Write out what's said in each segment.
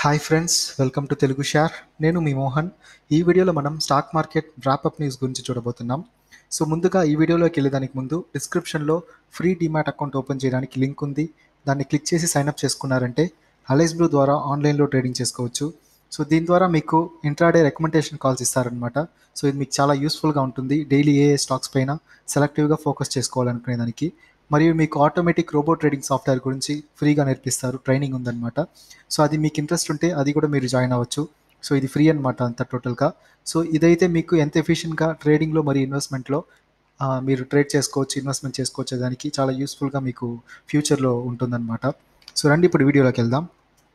hi friends welcome to Telugu share నేను మీ మోహన్ ఈ వీడియోలో మనం స్టాక్ మార్కెట్ డ్రాపప్ న్యూస్ గురించి చూడబోతున్నాం సో ముందుగా ఈ వీడియోలోకి వెళ్ళేదానికి ముందు డిస్క్రిప్షన్లో ఫ్రీ డిమాట్ అకౌంట్ ఓపెన్ చేయడానికి లింక్ ఉంది దాన్ని క్లిక్ చేసి సైన్అప్ చేసుకున్నారంటే అలైస్ బ్లూ ద్వారా ఆన్లైన్లో ట్రేడింగ్ చేసుకోవచ్చు సో దీని ద్వారా మీకు ఇంట్రాడే రికమెండేషన్ కాల్స్ ఇస్తారనమాట సో ఇది మీకు చాలా యూస్ఫుల్గా ఉంటుంది డైలీ ఏ ఏ స్టాక్స్ పైన సెలెక్టివ్గా ఫోకస్ చేసుకోవాలనుకునే దానికి మరియు మీకు ఆటోమేటిక్ రోబో ట్రేడింగ్ సాఫ్ట్వేర్ గురించి ఫ్రీగా నేర్పిస్తారు ట్రైనింగ్ ఉందన్నమాట సో అది మీకు ఇంట్రెస్ట్ ఉంటే అది కూడా మీరు జాయిన్ అవ్వచ్చు సో ఇది ఫ్రీ అనమాట అంత టోటల్గా సో ఇదైతే మీకు ఎంత ఎఫిషియెంట్గా ట్రేడింగ్లో మరియు ఇన్వెస్ట్మెంట్లో ఆ, మీరు ట్రేడ్ చేసుకోవచ్చు ఇన్వెస్ట్మెంట్ చేసుకోవచ్చు దానికి చాలా యూస్ఫుల్గా మీకు ఫ్యూచర్లో ఉంటుందన్నమాట సో రండి ఇప్పుడు వీడియోలోకి వెళ్దాం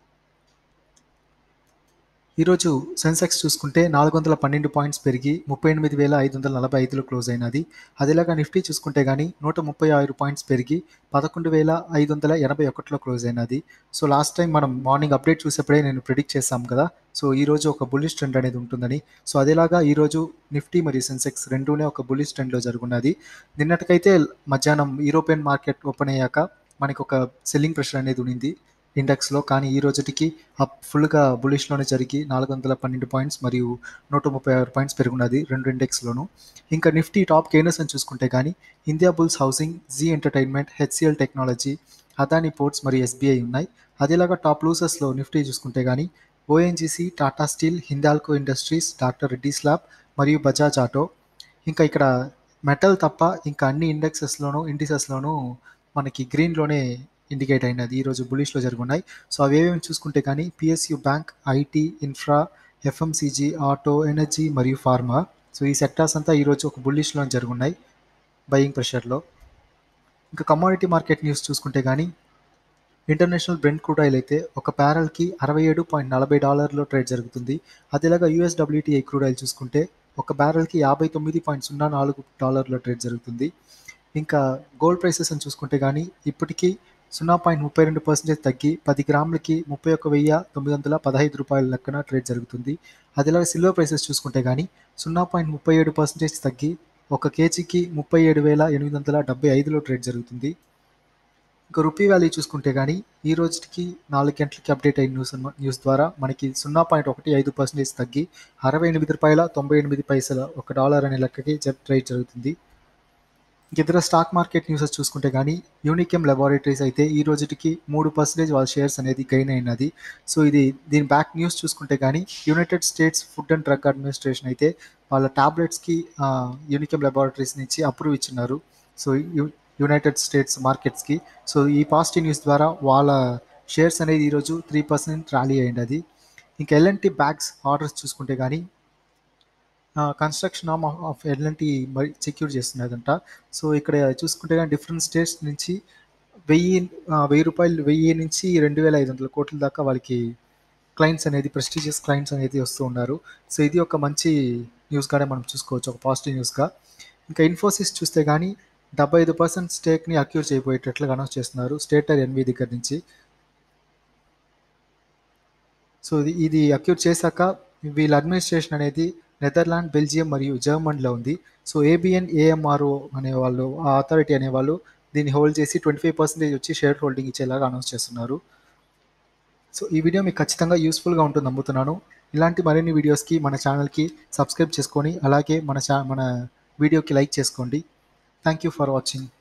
ఈరోజు సెన్సెక్స్ చూసుకుంటే నాలుగు వందల పన్నెండు పాయింట్స్ పెరిగి ముప్పై ఎనిమిది వేల ఐదు వందల నలభై ఐదులో క్లోజ్ అయినది అదేలాగా నిఫ్టీ చూసుకుంటే కానీ నూట ముప్పై ఆరు పాయింట్స్ పెరిగి పదకొండు వేల ఐదు వందల ఎనభై ఒకటిలో క్లోజ్ అయినది సో లాస్ట్ టైం మనం మార్నింగ్ అప్డేట్ చూసేప్పుడే నేను ప్రిడిక్ట్ చేశాం కదా సో ఈ రోజు ఒక బుల్లిష్ ట్రెండ్ అనేది ఉంటుందని సో అదేలాగా ఈరోజు నిఫ్టీ మరియు సెన్సెక్స్ రెండూనే ఒక బుల్లిష్ ట్రెండ్లో జరుగున్నది నిన్నటికైతే మధ్యాహ్నం యూరోపియన్ మార్కెట్ ఓపెన్ అయ్యాక మనకి ఒక సెల్లింగ్ ప్రెషర్ అనేది ఉండింది ఇండెక్స్లో కానీ ఈ రోజుటికి అప్ ఫుల్గా బులిష్లోనే జరిగి నాలుగు వందల పన్నెండు పాయింట్స్ మరియు నూట ముప్పై ఆరు పాయింట్స్ పెరుగున్నది రెండు ఇండెక్స్లోను ఇంకా నిఫ్టీ టాప్ గెయినర్స్ అని చూసుకుంటే కానీ Indiabulls housing Zee entertainment HCL technology Adani ports మరియు ఎస్బీఐ ఉన్నాయి అదేలాగా టాప్ లూజర్స్లో నిఫ్టీ చూసుకుంటే కానీ ONGC Tata steel Hindalco industries doctor Reddy's lab మరియు బజాజ్ ఆటో ఇంకా ఇక్కడ మెటల్ తప్ప ఇంకా అన్ని ఇండెక్సెస్లోనూ ఇండిసెస్లోనూ మనకి గ్రీన్లోనే ఇండికేట్ అయినది ఈరోజు బులిష్లో జరుగున్నాయి సో అవి ఏమేమి చూసుకుంటే కానీ PSU bank IT infra FMCG auto energy మరియు ఫార్మా సో ఈ సెక్టార్స్ అంతా ఈరోజు ఒక బుల్లిష్లో జరుగున్నాయి బయింగ్ ప్రెషర్లో ఇంకా కమోడిటీ మార్కెట్ న్యూస్ చూసుకుంటే కానీ ఇంటర్నేషనల్ బ్రెండ్ క్రూడ్ ఆయిల్ అయితే ఒక ప్యారల్కి అరవై ఏడు పాయింట్ నలభై డాలర్లో ట్రేడ్ జరుగుతుంది అదేలాగా యూఎస్డబ్ల్యూటీఐ క్రూడ్ ఆయిల్ చూసుకుంటే ఒక బ్యారెల్కి యాభై తొమ్మిది పాయింట్ సున్నా నాలుగు డాలర్లో ట్రేడ్ జరుగుతుంది ఇంకా గోల్డ్ ప్రైసెస్ అని చూసుకుంటే కానీ ఇప్పటికీ సున్నా పాయింట్ ముప్పై రెండు పర్సెంటేజ్ తగ్గి పది గ్రాములకి ముప్పై ఒక్క వెయ్యి తొమ్మిది వందల పదహైదు రూపాయల లెక్కన ట్రేడ్ జరుగుతుంది అదేలాగా సిల్వర్ ప్రైసెస్ చూసుకుంటే కానీ సున్నా పాయింట్ ముప్పై ఏడు పర్సెంటేజ్ తగ్గి ఒక కేజీకి ముప్పై ఏడు వేల ఎనిమిది వందల డెబ్బై ఐదులో ట్రేడ్ జరుగుతుంది ఇంకా రూపీ వాల్యూ చూసుకుంటే కానీ ఈ రోజుకి నాలుగు గంటలకి అప్డేట్ అయిన న్యూస్ అన్న- న్యూస్ ద్వారా మనకి సున్నా పాయింట్ ఒకటి ఐదు పర్సెంటేజ్ తగ్గి అరవై ఎనిమిది రూపాయల తొంభై ఎనిమిది పైసల ఒక డాలర్ అనే లెక్కకి జ- ట్రేడ్ జరుగుతుంది ఇంక ఇతర స్టాక్ మార్కెట్ న్యూసెస్ చూసుకుంటే కానీ యూనికెమ్ లెబారెటరీస్ అయితే ఈ రోజుకి మూడు పర్సెంటేజ్ వాళ్ళ షేర్స్ అనేది గెయిన్ అయినది సో ఇది దీని బ్యాక్ న్యూస్ చూసుకుంటే కానీ United States food and drug administration అయితే వాళ్ళ టాబ్లెట్స్కి యూనికెమ్ లెబారెటరీస్ నుంచి అప్రూవ్ ఇచ్చినారు సో యు- యునైటెడ్ స్టేట్స్ మార్కెట్స్కి సో ఈ పాజిటివ్ న్యూస్ ద్వారా వాళ్ళ షేర్స్ అనేది ఈరోజు త్రీ పర్సెంట్ ర్యాలీ అయింది అది ఇంకా ఎల్ఎన్టీ బ్యాగ్స్ ఆర్డర్స్ చూసుకుంటే కానీ కన్స్ట్రక్షన్ ఆమ్ ఆఫ్ ఎల్ఎన్టీ మరి సెక్యూర్ చేస్తున్నదంట సో ఇక్కడ చూసుకుంటే కానీ డిఫరెంట్ స్టేట్స్ నుంచి వెయ్యి ఆ, వెయ్యి రూపాయలు వెయ్యి నుంచి రెండు వేల ఐదు వందల కోట్ల దాకా వాళ్ళకి క్లయింట్స్ అనేది ప్రెస్టీజియస్ క్లయింట్స్ అనేది వస్తూ ఉన్నారు సో ఇది ఒక మంచి న్యూస్గానే మనం చూసుకోవచ్చు ఒక పాజిటివ్ న్యూస్గా ఇంకా ఇన్ఫోసిస్ చూస్తే కానీ డెబ్బై ఐదు పర్సెంట్ స్టేక్ని అక్యూర్ చేయబోయేటట్లుగా అనౌన్స్ చేస్తున్నారు స్టేటర్ ఎన్వి దగ్గర నుంచి సో ఇది ఇది అక్యూర్ చేశాక వీళ్ళ అడ్మినిస్ట్రేషన్ అనేది నెదర్లాండ్ బెల్జియం మరియు జర్మన్లో ఉంది సో ఏబిఎన్ ఏఎంఆర్ఓ అనేవాళ్ళు ఆ అథారిటీ అనేవాళ్ళు దీన్ని హోల్డ్ చేసి ట్వంటీ ఫైవ్ పర్సెంటేజ్ వచ్చి షేర్ హోల్డింగ్ ఇచ్చేలాగా అనౌన్స్ చేస్తున్నారు సో ఈ వీడియో మీకు ఖచ్చితంగా యూస్ఫుల్గా ఉంటుంది నమ్ముతున్నాను ఇలాంటి మరిన్ని వీడియోస్కి మన ఛానల్కి సబ్స్క్రైబ్ చేసుకొని అలాగే మన ఛా మన వీడియోకి లైక్ చేసుకోండి థ్యాంక్ యూ ఫర్ వాచింగ్